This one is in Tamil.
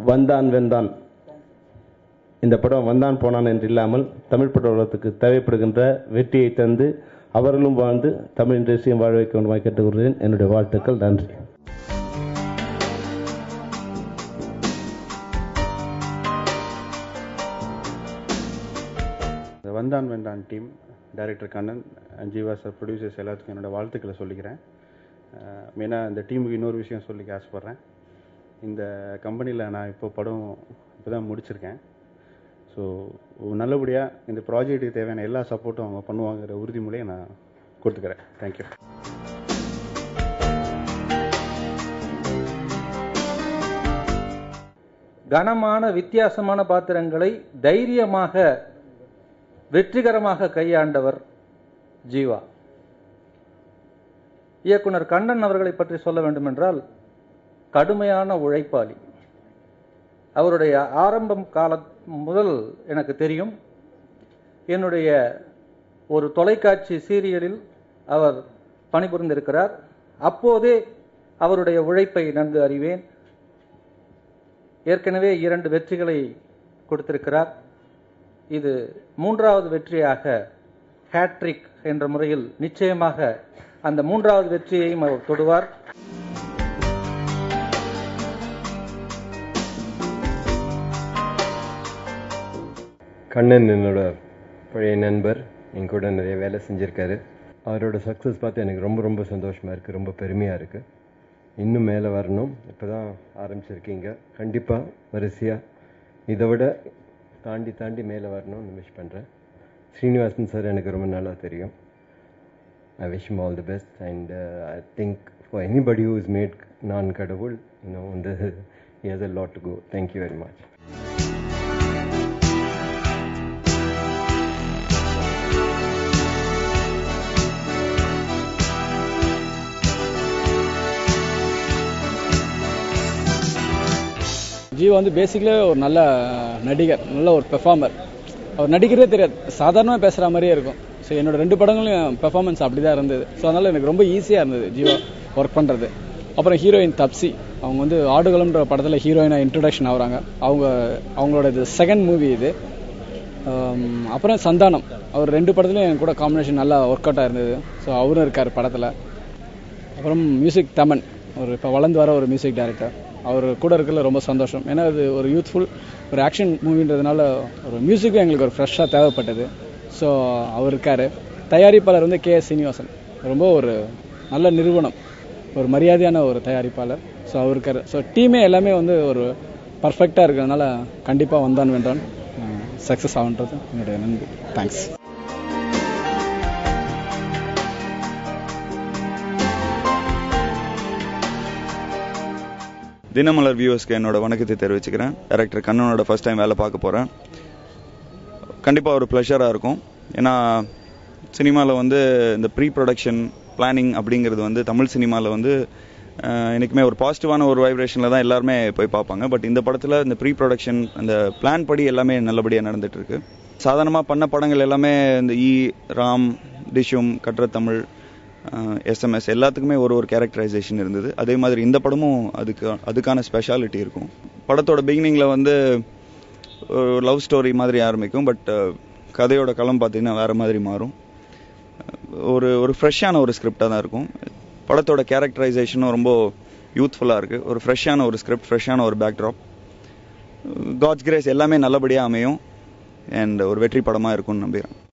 வந்தான் வெந்தான் இந்த படம் வந்தான் போனான் என்று இல்லாமல் தமிழ் படத்துக்கு தேவைப்படுகின்ற வெற்றியை தந்து அவர்களும் வாழ்ந்து தமிழ் இண்டஸ்ட்ரியும் வாழ வைக்க வேண்டுமாய் கேட்டுக்கொள்கிறேன் என்னுடைய வாழ்த்துக்கள் நன்றி இந்த Vandhaan Vendraan team director Kannan and Jeeva sir producers எல்லாத்துக்கும் என்னோட வாழ்த்துக்களை சொல்லிக்கிறேன் மெயினாக இந்த டீமுக்கு இன்னொரு விஷயம் சொல்லிக்க ஆசைப்பட்றேன் இந்த கம்பெனியில் நான் இப்போ படம் இப்போ தான் முடிச்சிருக்கேன் ஸோ நல்லபடியாக இந்த ப்ராஜெக்ட்டுக்கு தேவையான எல்லா சப்போர்ட்டும் அவங்க பண்ணுவாங்கிற உறுதிமொழியை நான் கொடுத்துக்கிறேன் தேங்க்யூ கனமான வித்தியாசமான பாத்திரங்களை தைரியமாக வெற்றிகரமாக கையாண்டவர் ஜீவா இயக்குனர் கண்ணன் அவர்களை பற்றி சொல்ல வேண்டுமென்றால் கடுமையான உழைப்பாளி அவருடைய ஆரம்பம் கால முதல் எனக்கு தெரியும் என்னுடைய ஒரு தொலைக்காட்சி சீரியலில் அவர் பணிபுரிந்திருக்கிறார் அப்போதே அவருடைய உழைப்பை நன்கு அறிவேன் ஏற்கனவே இரண்டு வெற்றிகளை கொடுத்திருக்கிறார் இது மூன்றாவது வெற்றியாக ஹேட்ரிக் என்ற முறையில் நிச்சயமாக அந்த மூன்றாவது வெற்றியையும் அவர் தொடுவார் கண்ணன் என்னோட பழைய நண்பர் என் கூட நிறைய வேலை செஞ்சுருக்காரு அவரோட சக்ஸஸ் பார்த்து எனக்கு ரொம்ப ரொம்ப சந்தோஷமாக இருக்குது ரொம்ப பெருமையாக இருக்குது இன்னும் மேலே வரணும் இப்போ தான் ஆரம்பிச்சிருக்கீங்க கண்டிப்பாக வரிசையாக இதை விட தாண்டி தாண்டி மேலே வரணும்னு விஷ் பண்ணுறேன் ஸ்ரீனிவாசன் சார் எனக்கு ரொம்ப நல்லா தெரியும் I wish all the best and I think for anybody who is made நான் கடவுள் இன்னும் வந்து he has a lot to go thank you very much Jeeva வந்து பேசிக்கலே ஒரு நல்ல நடிகர் நல்ல ஒரு பெர்ஃபார்மர் அவர் நடிக்கிறதே தெரியாது சாதாரணமாக பேசுகிற மாதிரியே இருக்கும் ஸோ என்னோட ரெண்டு படங்களையும் பெர்ஃபார்மன்ஸ் அப்படி தான் இருந்தது ஸோ அதனால் எனக்கு ரொம்ப ஈஸியாக இருந்தது ஜீவா ஒர்க் பண்ணுறது அப்புறம் ஹீரோயின் தப்சி அவங்க வந்து ஆடுகளம்ன்ற படத்தில் ஹீரோயினாக இன்ட்ரடக்ஷன் ஆகுறாங்க அவங்க அவங்களோட இது செகண்ட் மூவி இது ஆம், அப்புறம் சந்தானம் அவர் ரெண்டு படத்துலையும் என் கூட காம்பினேஷன் நல்லா ஒர்க் அவுட்டாக இருந்தது ஸோ அவரும் இருக்கார் படத்தில் அப்புறம் மியூசிக் தமன் ஒரு இப்போ வளர்ந்து வர ஒரு மியூசிக் டைரக்டர் அவர் கூட இருக்கிறதுல ரொம்ப சந்தோஷம் ஏன்னா இது ஒரு யூத்ஃபுல் ஒரு ஆக்ஷன் மூவின்றதுனால ஒரு மியூசிக்கும் எங்களுக்கு ஒரு ஃப்ரெஷ்ஷாக தேவைப்பட்டது ஸோ அவர் இருக்கார் தயாரிப்பாளர் வந்து கே எஸ் சீனிவாசன் ரொம்ப ஒரு நல்ல நிறுவனம் ஒரு மரியாதையான ஒரு தயாரிப்பாளர் ஸோ அவர் இருக்கார் ஸோ டீமே எல்லாமே வந்து ஒரு பர்ஃபெக்டாக இருக்கிறதுனால கண்டிப்பாக வந்தான் வென்றான் சக்ஸஸ் ஆகுன்றது என்னுடைய நன்றி தேங்க்ஸ் தினமலர் வியூவர்ஸ்க்கு என்னோட வணக்கத்தை தெரிவிச்சுக்கிறேன் டைரக்டர் கண்ணனோட ஃபர்ஸ்ட் டைம் வேலை பார்க்க போகிறேன் கண்டிப்பாக ஒரு ப்ளஷராக இருக்கும் ஏன்னா சினிமாவில் வந்து இந்த ப்ரீ ப்ரொடக்ஷன் பிளானிங் அப்படிங்கிறது வந்து தமிழ் சினிமாவில் வந்து அஹ், என்னைக்குமே ஒரு பாசிட்டிவான ஒரு வைப்ரேஷனில் தான் எல்லாருமே போய் பார்ப்பாங்க பட் இந்த படத்தில் இந்த ப்ரீ ப்ரொடக்ஷன் அந்த பிளான் படி எல்லாமே நல்லபடியாக நடந்துட்டு இருக்கு சாதாரணமாக பண்ண படங்கள் எல்லாமே இந்த ஈ ராம் டிஷும் கற்ற தமிழ் எஸ்எம்எஸ் எல்லாத்துக்குமே ஒரு ஒரு கேரக்டரைசேஷன் இருந்தது அதே மாதிரி இந்த படமும் அதுக்கு அதுக்கான ஸ்பெஷாலிட்டி இருக்கும் படத்தோட பிகினிங்கில் வந்து ஒரு லவ் ஸ்டோரி மாதிரி ஆரம்பிக்கும் பட் கதையோட களம் பார்த்தீங்கன்னா வேறு மாதிரி மாறும் ஒரு ஒரு ஃப்ரெஷ்ஷான ஒரு ஸ்கிரிப்டாக தான் இருக்கும் படத்தோட கேரக்டரைசேஷனும் ரொம்ப யூத்ஃபுல்லாக இருக்குது ஒரு ஃப்ரெஷ்ஷான ஒரு ஸ்கிரிப்ட் ஃப்ரெஷ்ஷான ஒரு பேக்ட்ராப் காட்ஸ் கிரேஸ் எல்லாமே நல்லபடியாக அமையும் அண்ட் ஒரு வெற்றி படமாக இருக்கும்னு நம்புகிறேன்